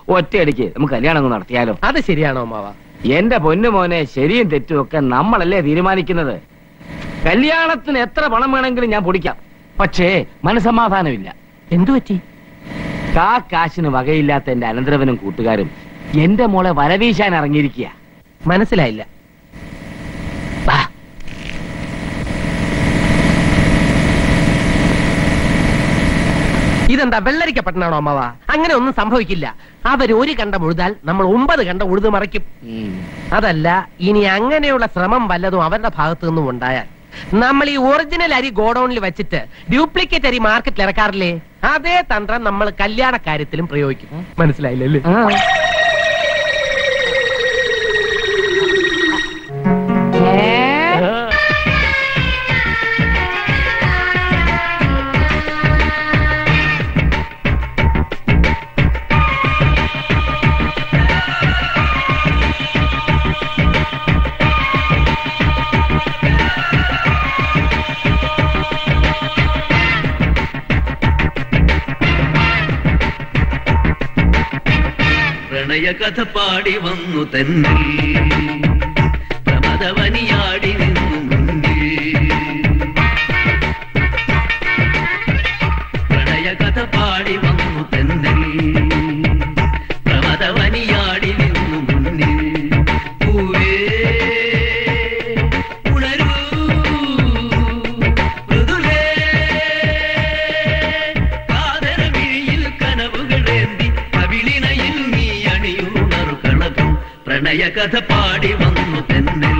ഒറ്റയടിക്ക് നമുക്ക് കല്യാണം അങ്ങ് നടത്തിയാലോ അത് ശരിയാണോ അമ്മാവ എന്റെ പൊന്നു മോനെ ശരിയും തെറ്റും ഒക്കെ നമ്മളല്ലേ തീരുമാനിക്കുന്നത് കല്യാണത്തിന് എത്ര പണം വേണമെങ്കിലും ഞാൻ പൊടിക്കാം പക്ഷേ മനസമാധാനമില്ല എന്തു പറ്റി കാ കാശിന് വകയില്ലാത്ത എന്റെ അനന്തരവനും കൂട്ടുകാരും എന്റെ മോളെ വരവീശാൻ ഇറങ്ങിയിരിക്കുക മനസ്സിലായില്ല ഇതെന്താ വെള്ളരിക്ക പട്ടണാണോ അമ്മാവ അങ്ങനെ ഒന്നും സംഭവിക്കില്ല അവർ ഒരു കണ്ട ഉഴുതാൽ നമ്മൾ ഒമ്പത് കണ്ട ഉഴുത് മറിക്കും അതല്ല ഇനി അങ്ങനെയുള്ള ശ്രമം വല്ലതും അവരുടെ ഭാഗത്തു നിന്നും ഉണ്ടായാൽ നമ്മൾ ഈ ഒറിജിനൽ അരി ഗോഡൌണിൽ വെച്ചിട്ട് ഡ്യൂപ്ലിക്കേറ്റ് അരി മാർക്കറ്റിൽ ഇറക്കാറില്ലേ അതേ തന്ത്രം നമ്മൾ കല്യാണ കാര്യത്തിലും പ്രയോഗിക്കും മനസ്സിലായില്ലല്ലേ പ്രണയകഥ പാടി വന്നു തെന്നിൽ പ്രമദവനിയാടി നിന്നു മുന്നിൽ പ്രണയകഥ പാടി വന്നു തെന്നിൽ പ്രമദവനിയാടി നിന്നു മുന്നിൽ പൂവേ ഉണരൂ മൃദുലേ കാതരമിഴിയിൽ കനവുകളേന്തി കവിളിനയിൽ നീ അണിയുണറു കളകം പ്രണയകഥ പാടി വന്നു തെന്നിൽ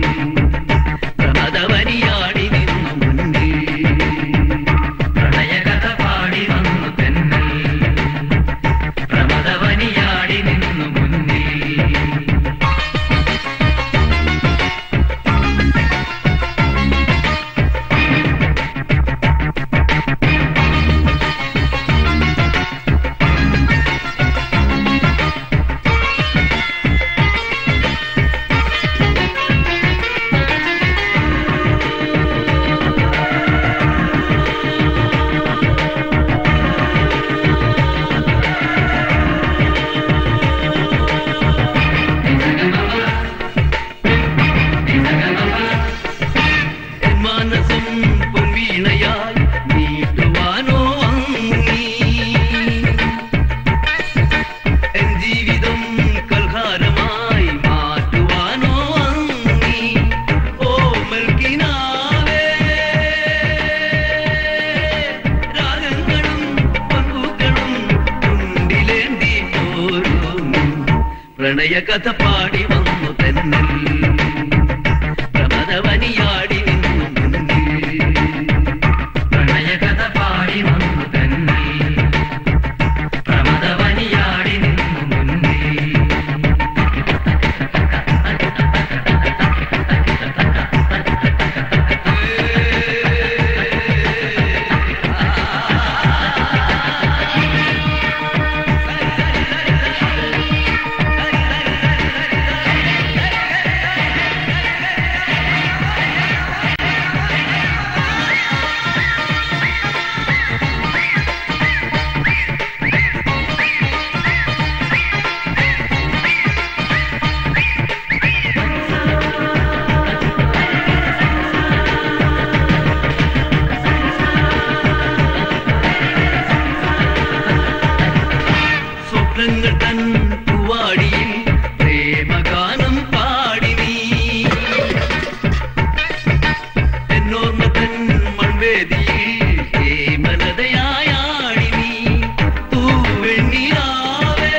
പ്രമദവനിയാടി നിന്നു മുന്നിൽ പ്രണയകഥ പാടി വന്നു തെന്നിൽ പ്രമദവനിയാടി നിന്നു മുന്നിൽ എൻ മാനസം പൊൻവീണയായി നീട്ടുവാനോ അങ്ങീ എൻ ജീവിതം കൽഹാരമായി മാറ്റുവാനോ അങ്ങീ ഓ മൽക്കിനാവേ രാഗങ്ങളും പൊൻപൂക്കളും ചുണ്ടിലേന്തി പോരുന്നു പ്രണയകഥ പാടി വന്നു തെന്നൽ പ്രമദവനിയാടി നിന്നു മുന്നിൽ പ്രണയകഥ പാടി വന്നു തെന്നൽ പ്രമദവനിയാടി നിന്നു മുന്നിൽ സ്വപ്നങ്ങൾ തൻ പൂവാടിയിൽ പ്രേമഗാനം പാടി നീ എന്നോർമ്മ തൻ മൺവേദിയിൽ ഹേമലതയായാടി നീ തൂവെണ്ണിലാവേ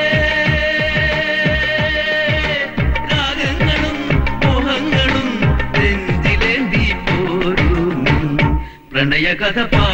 രാഗങ്ങളും മോഹങ്ങളും നെഞ്ചിലേന്തി പോരുന്നു പ്രണയകഥ പാടി